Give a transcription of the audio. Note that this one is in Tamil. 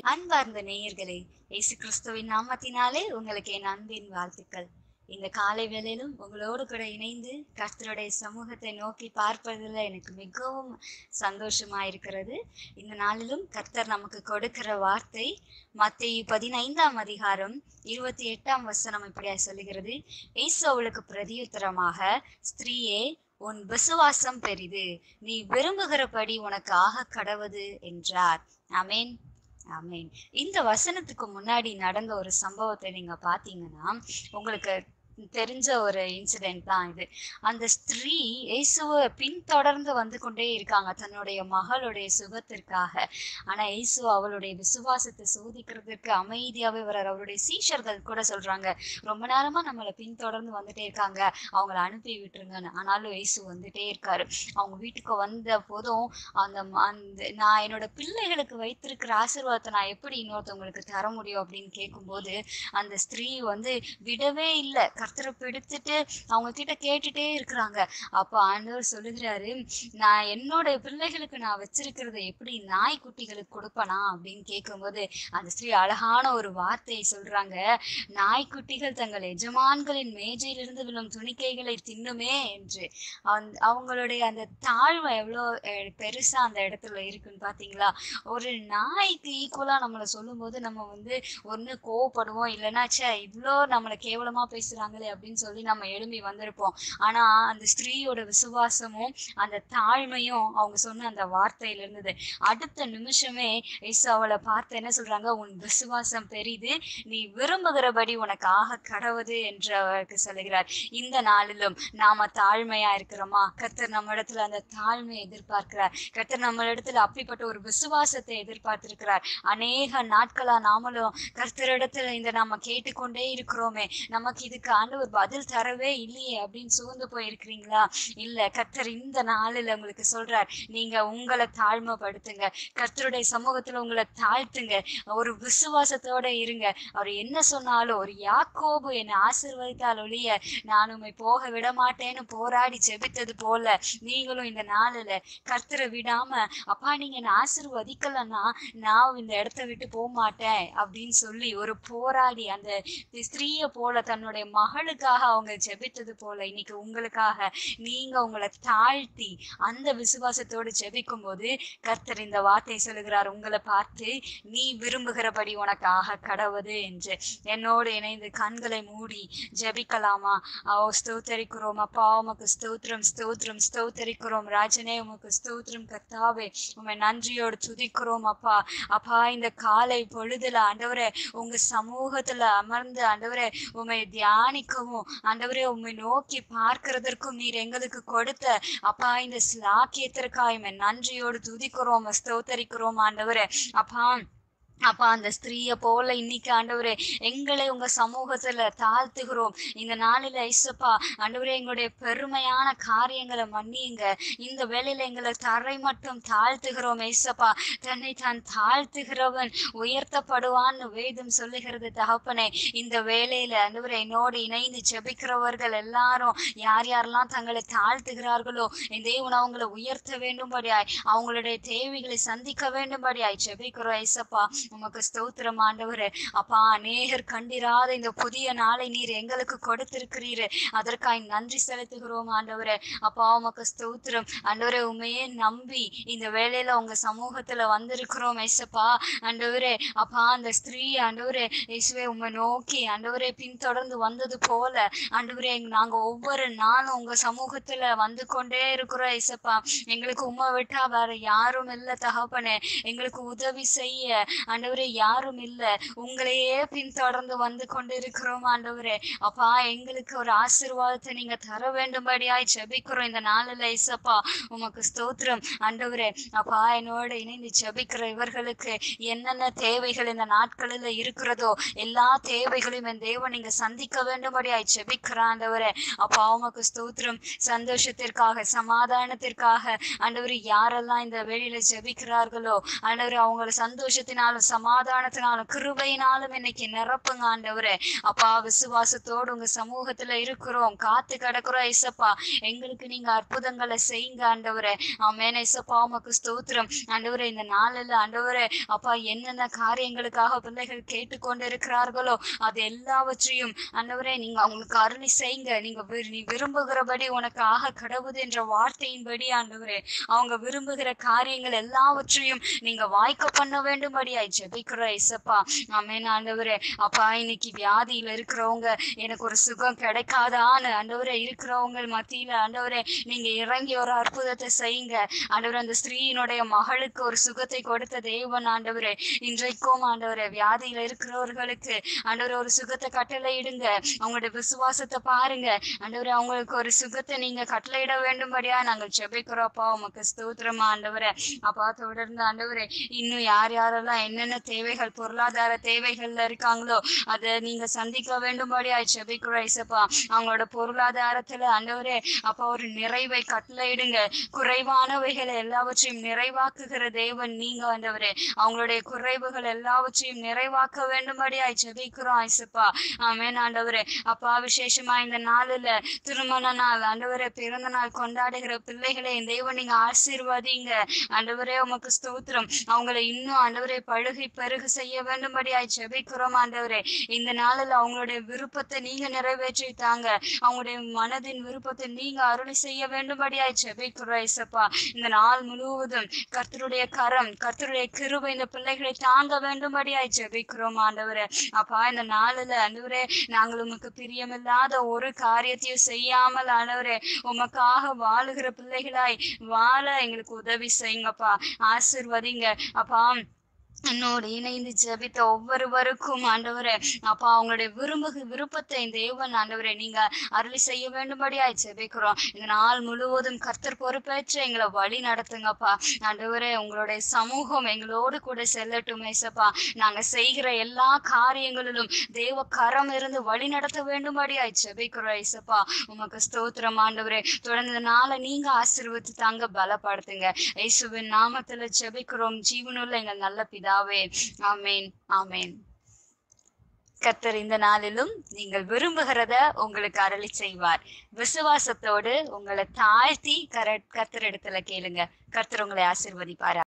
அன்பார்ந்த நேயர்களே இயேசு கிறிஸ்துவின் நாமத்தினாலே உங்களுக்கு என் அன்பின் வாழ்த்துக்கள் இந்த காலை வேளையிலும் உங்களோடு கூட இணைந்து கர்த்தருடைய சமூகத்தை நோக்கி பார்ப்பதில் எனக்கு மிகவும் சந்தோஷமா இருக்கிறது இந்த நாளிலும் கர்த்தர் நமக்கு கொடுக்கிற வார்த்தை மத்திய பதினைந்தாம் அதிகாரம் இருபத்தி எட்டாம் வசனம் இப்படியா சொல்லுகிறது இயேசு அவளுக்கு பிரதியுத்தரமாக ஸ்திரீயே உன் விசுவாசம் பெரிது நீ விரும்புகிறபடி உனக்கு ஆக கடவது என்றார் ஆமென் ஆமென் இந்த வசனத்துக்கு முன்னாடி நடந்த ஒரு சம்பவத்தை நீங்க பாத்தீங்கன்னா உங்களுக்கு தெரிஞ்ச ஒரு இன்சிடென்ட் தான் இது அந்த ஸ்திரீ இயேசுவை பின்தொடர்ந்து வந்து கொண்டே இருக்காங்க தன்னுடைய மகளுடைய சுகத்திற்காக ஆனா இயேசு அவளுடைய விசுவாசத்தை சோதிக்கிறதுக்கு அமைதியாவே வர்றார் அவருடைய சீஷர்கள் கூட சொல்றாங்க ரொம்ப நேரமா நம்மளை பின்தொடர்ந்து வந்துட்டே இருக்காங்க அவங்கள அனுப்பி விட்டுருங்கன்னு ஆனாலும் இயேசு வந்துட்டே இருக்காரு அவங்க வீட்டுக்கு வந்த போதும் அந்த ம- அந்த நான் என்னோட பிள்ளைகளுக்கு வைத்திருக்கிற ஆசீர்வாதத்தை நான் எப்படி இன்னொருத்தவங்களுக்கு தர முடியும் அப்படின்னு கேட்கும்போது அந்த ஸ்திரீ வந்து விடவே இல்லை கர்த்தரை பிடித்துட்டு அவங்க கிட்ட கேட்டுட்டே இருக்கிறாங்க அப்போ ஆண்டவர் சொல்லுகிறாரு நான் என்னோட பிள்ளைகளுக்கு நான் வச்சிருக்கிறத எப்படி நாய்க்குட்டிகளுக்கு கொடுப்பனா அப்படின்னு கேட்கும்போது அந்த ஸ்திரீ அழகான ஒரு வார்த்தையை சொல்றாங்க நாய்க்குட்டிகள் தங்கள் எஜமான்களின் மேஜையிலிருந்து விழும் துணிக்கைகளை தின்னுமே என்று அந்த- அவங்களுடைய அந்த தாழ்வை எவ்வளோ அஹ், பெருசா அந்த இடத்துல இருக்குன்னு பாத்தீங்களா ஒரு நாய்க்கு ஈக்குவலா நம்மளை சொல்லும்போது நம்ம வந்து ஒண்ணு கோவப்படுவோம் இல்லைன்னா ச்சே இவ்வளோ நம்மளை கேவலமா பேசுறாங்களே அப்படின்னு சொல்லி நம்ம எழும்பி வந்திருப்போம் ஆனா அந்த ஸ்திரீயோட விசுவாசமும் அந்த தாழ்மையும் அவங்க சொன்ன அந்த வார்த்தையில இருந்தது அடுத்த நிமிஷமே இயேசு அவளை பார்த்து என்ன சொல்றாங்க உன் விசுவாசம் பெரிது நீ விரும்புகிறபடி உனக்கு ஆக கடவுது என்று அவருக்கு சொல்லுகிறார் இந்த நாளிலும் நாம தாழ்மையா இருக்கிறோமா கர்த்தர் நம்ம இடத்துல அந்த தாழ்மையை எதிர்பார்க்கிறார் கர்த்தர் நம்ம இடத்துல அப்படிப்பட்ட ஒரு விசுவாசத்தை எதிர்பார்த்திருக்கிறார் அநேக நாட்களா நாமளும் கர்த்தரிடத்துல இந்த நாம கேட்டுக்கொண்டே இருக்கிறோமே நமக்கு இதுக்கு ஆண்டவர் பதில் தரவே இல்லையே அப்படின்னு சோர்ந்து போயிருக்கிறீங்களா இல்ல கர்த்தர் இந்த நாளில் உங்களுக்கு சொல்றார் நீங்க உங்களை தாழ்மைப்படுத்துங்க கர்த்தருடைய சமூகத்துல உங்களை தாழ்த்துங்க ஒரு விசுவாசத்தோட இருங்க அவர் என்ன சொன்னாலும் ஒரு யாக்கோபு என்னை ஆசீர்வதித்தால் ஒழிய நான் உம்மை போக விட மாட்டேன்னு போராடி ஜெபித்தது போல நீங்களும் இந்த நாளில் கர்த்தரை விடாம அப்பா நீங்க என்னை ஆசீர்வதிக்கலன்னா நான் இந்த இடத்த விட்டு போக மாட்டேன் அப்படின்னு சொல்லி ஒரு போராடி அந்த ஸ்திரீயை போல தன்னுடைய மகளுக்காக அவங்க ஜெபித்தது போல இன்னைக்கு உங்களுக்காக நீங்க உங்களை தாழ்த்தி அந்த விசுவாசத்தோடு ஜெபிக்கும் போது கர்த்தர் இந்த வார்த்தை சொல்லுகிறார் உங்களை பார்த்து நீ விரும்புகிறபடி உனக்கு ஆக கடவுது என்று என்னோடு இணைந்து கண்களை மூடி ஜெபிக்கலாமா அவ ஸ்தோத்தரிக்கிறோம் அப்பா உமக்கு ஸ்தோத்திரம் ஸ்தோத்திரம் ஸ்தோத்தரிக்கிறோம் ராஜனே உமக்கு ஸ்தோத்திரம் கர்த்தாவே உம்மை நன்றியோடு துதிக்கிறோம் அப்பா அப்பா இந்த காலை பொழுதுல ஆண்டவரே உங்க சமூகத்துல அமர்ந்து ஆண்டவரே உம்மை தியானிக்கவும் ஆண்டவரே உம்மை நோக்கி பார்க்கிறதற்கும் நீர் எங்களுக்கு கொடுத்த அப்பா இந்த ஸ்லாக்கியத்திற்காக உம்மை நன்றியோடு துதிக்கிறோம் ஸ்தோத்தரிக்கிறோம் ஆண்டவரே அப்பா அப்பா அந்த ஸ்திரீயை போல இன்னைக்கு ஆண்டவரே எங்களை உங்க சமூகத்துல தாழ்த்துகிறோம் இந்த நாளில ஐசப்பா ஆண்டவரே எங்களுடைய பெருமையான காரியங்களை மன்னியுங்க இந்த வேலையில எங்களை தரை மட்டும் தாழ்த்துகிறோம் ஐசப்பா தன்னை தான் தாழ்த்துகிறவன் உயர்த்தப்படுவான்னு வேதம் சொல்லுகிறது தகப்பனே இந்த வேலையில ஆண்டவரே என்னோடு இணைந்து ஜெபிக்கிறவர்கள் எல்லாரும் யார் யாரெல்லாம் தங்களை தாழ்த்துகிறார்களோ இந்த தேவன் அவங்களை உயர்த்த வேண்டும்படியாய் அவங்களுடைய தேவைகளை சந்திக்க வேண்டும்படியாய் ஜெபிக்கிறோம் ஐசப்பா உமக்கு ஸ்தோத்திரம் ஆண்டவரே அப்பா அநேகர் கண்டிராத இந்த புதிய நாளை நீர் எங்களுக்கு கொடுத்திருக்கிறீரு அதற்காய் நன்றி செலுத்துகிறோம் ஆண்டவரே அப்பா உமக்கு ஸ்தோத்திரம் ஆண்டவரே உண்மையே நம்பி இந்த வேலையில உங்க சமூகத்துல வந்திருக்கிறோம் ஏசப்பா ஆண்டவரே அப்பா அந்த ஸ்திரீ ஆண்டவரே இயேசுவே உம்மை நோக்கி ஆண்டவரே பின்தொடர்ந்து வந்தது போல ஆண்டவரே எங்க- நாங்க ஒவ்வொரு நாளும் உங்க சமூகத்துல வந்து கொண்டே இருக்கிறோம் ஏசப்பா எங்களுக்கு உம்மை விட்டா வேற யாரும் இல்ல தகப்பனே எங்களுக்கு உதவி செய்ய ஆண்டவரே யாரும் இல்ல உங்களையே பின்தொடர்ந்து வந்து கொண்டு இருக்கிறோம் ஆண்டவரே அப்பா எங்களுக்கு ஒரு ஆசீர்வாதத்தை நீங்க தர வேண்டும்படியாய் ஜெபிக்கிறோம் இந்த நாளில் இசப்பா உமக்கு ஸ்தோத்திரம் ஆண்டவரே அப்பா என்னோட இணைந்து ஜெபிக்கிற இவர்களுக்கு என்னென்ன தேவைகள் இந்த நாட்களில் இருக்கிறதோ எல்லா தேவைகளையும் என் தேவன் நீங்க சந்திக்க வேண்டும்படியாய் ஜெபிக்கிற ஆண்டவரே அப்பா உமக்கு ஸ்தோத்திரம் சந்தோஷத்திற்காக சமாதானத்திற்காக ஆண்டவர் யாரெல்லாம் இந்த வெளியில ஜெபிக்கிறார்களோ ஆண்டவர் அவங்கள சந்தோஷத்தினாலும் சமாதானத்தினாலும் கிருபையினாலும் இன்னைக்கு நிரப்புங்க ஆண்டவரே அப்பா விசுவாசத்தோடு உங்க சமூகத்துல இருக்கிறோம் காத்து கிடக்குறோம் ஐசப்பா எங்களுக்கு நீங்க அற்புதங்களை செய்யுங்க ஆண்டவரே ஆமேன் ஐசப்பா உமக்கு ஸ்தோத்திரம் ஆண்டவரே இந்த நாளில் ஆண்டவரே அப்பா என்னென்ன காரியங்களுக்காக பிள்ளைகள் கேட்டுக்கொண்டு இருக்கிறார்களோ அது எல்லாவற்றையும் ஆண்டவரே நீங்க அவங்களுக்கு அருளி செய்யுங்க நீங்க விரு- நீ விரும்புகிறபடி உனக்கு ஆக கடவுது என்ற வார்த்தையின்படி ஆண்டவரே அவங்க விரும்புகிற காரியங்கள் எல்லாவற்றையும் நீங்க வாய்க்க பண்ண வேண்டும்படியாய் ஜெபிக்கிறோம் ஐசப்பா ஆமேன் ஆண்டவரே அப்பா இன்னைக்கு வியாதியில இருக்கிறவங்க எனக்கு ஒரு சுகம் கிடைக்காதான்னு ஆண்டவரே இருக்கிறவங்க மத்தியில ஆண்டவரே நீங்க இறங்கி ஒரு அற்புதத்தை செய்யுங்க ஆண்டவரே அந்த ஸ்திரீயினுடைய மகளுக்கு ஒரு சுகத்தை கொடுத்த தேவன் ஆண்டவரே இன்றைக்கும் ஆண்டவரே வியாதியில இருக்கிறவர்களுக்கு ஆண்டவரே ஒரு சுகத்தை கட்டளையிடுங்க அவங்களுடைய விசுவாசத்தை பாருங்க ஆண்டவரே அவங்களுக்கு ஒரு சுகத்தை நீங்க கட்டளையிட வேண்டும்படியா நாங்கள் ஜெபிக்கிறோம்ப்பா உமக்கு ஸ்தோத்திரமா ஆண்டவரே அப்பா தொடர்ந்து ஆண்டவரே இன்னும் யார் யாரெல்லாம் என்னென்ன தேவைகள் பொருளாதார தேவைகள்ல இருக்காங்களோ அதை நீங்க சந்திக்க வேண்டும்படியா ஜெபிக்கிறோம் ஐசப்பா அவங்களோட பொருளாதாரத்துல ஆண்டவரே அப்பா ஒரு நிறைவை கட்டளையிடுங்க குறைவானவைகளை எல்லாவற்றையும் நிறைவாக்குகிற தேவன் நீங்க ஆண்டவரே அவங்களுடைய குறைவுகள் எல்லாவற்றையும் நிறைவாக்க வேண்டும்படியாய் ஜெபிக்கிறோம் ஐசப்பா ஆமென் ஆண்டவரே அப்பா விசேஷமா இந்த நாளில் திருமண நாள் ஆண்டவரே பிறந்த நாள் கொண்டாடுகிற பிள்ளைகளை என் தேவன் நீங்க ஆசீர்வதிங்க ஆண்டவரே உமக்கு ஸ்தோத்திரம் அவங்களை இன்னும் ஆண்டவரே பழுகி பெருகு செய்ய வேண்டும்படியாய் ஜெபிக்கிறோம் ஆண்டவரே இந்த நாளில் அவங்களுடைய விருப்பத்தை நீங்க நிறைவேற்றி தாங்க அவங்களுடைய மனதின் விருப்பத்தை நீங்க அருளி செய்ய வேண்டும்படியாய் ஜெபிக்கிறோம் ஐசப்பா இந்த நாள் முழுவதும் கர்த்தருடைய கரம் கர்த்தருடைய கிருபை இந்த பிள்ளைகளை தாங்க வேண்டும்படியாய் ஜெபிக்கிறோம் ஆண்டவரே அப்பா இந்த நாளில் ஆண்டவரே நாங்கள் உமக்கு பிரியமில்லாத ஒரு காரியத்தையும் செய்யாமல் ஆண்டவரே உமக்காக வாழுகிற பிள்ளைகளாய் வாழ எங்களுக்கு உதவி செய்யுங்கப்பா ஆசிர்வதிங்க அப்பா என்னோடு இணைந்து ஜெபித்த ஒவ்வொருவருக்கும் ஆண்டவரே அப்பா அவங்களுடைய விரும்பு விருப்பத்தை இந்த தேவன் ஆண்டவரே நீங்க அருளி செய்ய வேண்டும்படியாய் ஜெபிக்கிறோம் இந்த நாள் முழுவதும் கர்த்தர் பொறுப்பேற்று எங்களை வழி நடத்துங்கப்பா ஆண்டவரே உங்களுடைய சமூகம் எங்களோடு கூட செல்லட்டும் ஏசப்பா நாங்க செய்கிற எல்லா காரியங்களிலும் தேவ கரம் இருந்து வழி நடத்த வேண்டும்படியாய் ஜெபிக்கிறோம் ஏசப்பா உமக்கு ஸ்தோத்திரம் ஆண்டவரே தொடர்ந்து இந்த நாளை நீங்க ஆசீர்வதித்து தாங்க பலப்படுத்துங்க இயேசுவின் நாமத்துல ஜெபிக்கிறோம் ஜீவனுள்ள எங்கள் நல்ல பிதாவே ஆமேன் ஆமேன் கர்த்தர் இந்த நாளிலும் நீங்கள் விரும்புகிறத உங்களுக்கு அருளி செய்வார் விசுவாசத்தோடு உங்களை தாழ்த்தி கர கர்த்தர் இடத்துல கேளுங்க கர்த்தர் உங்களை ஆசீர்வதிப்பார்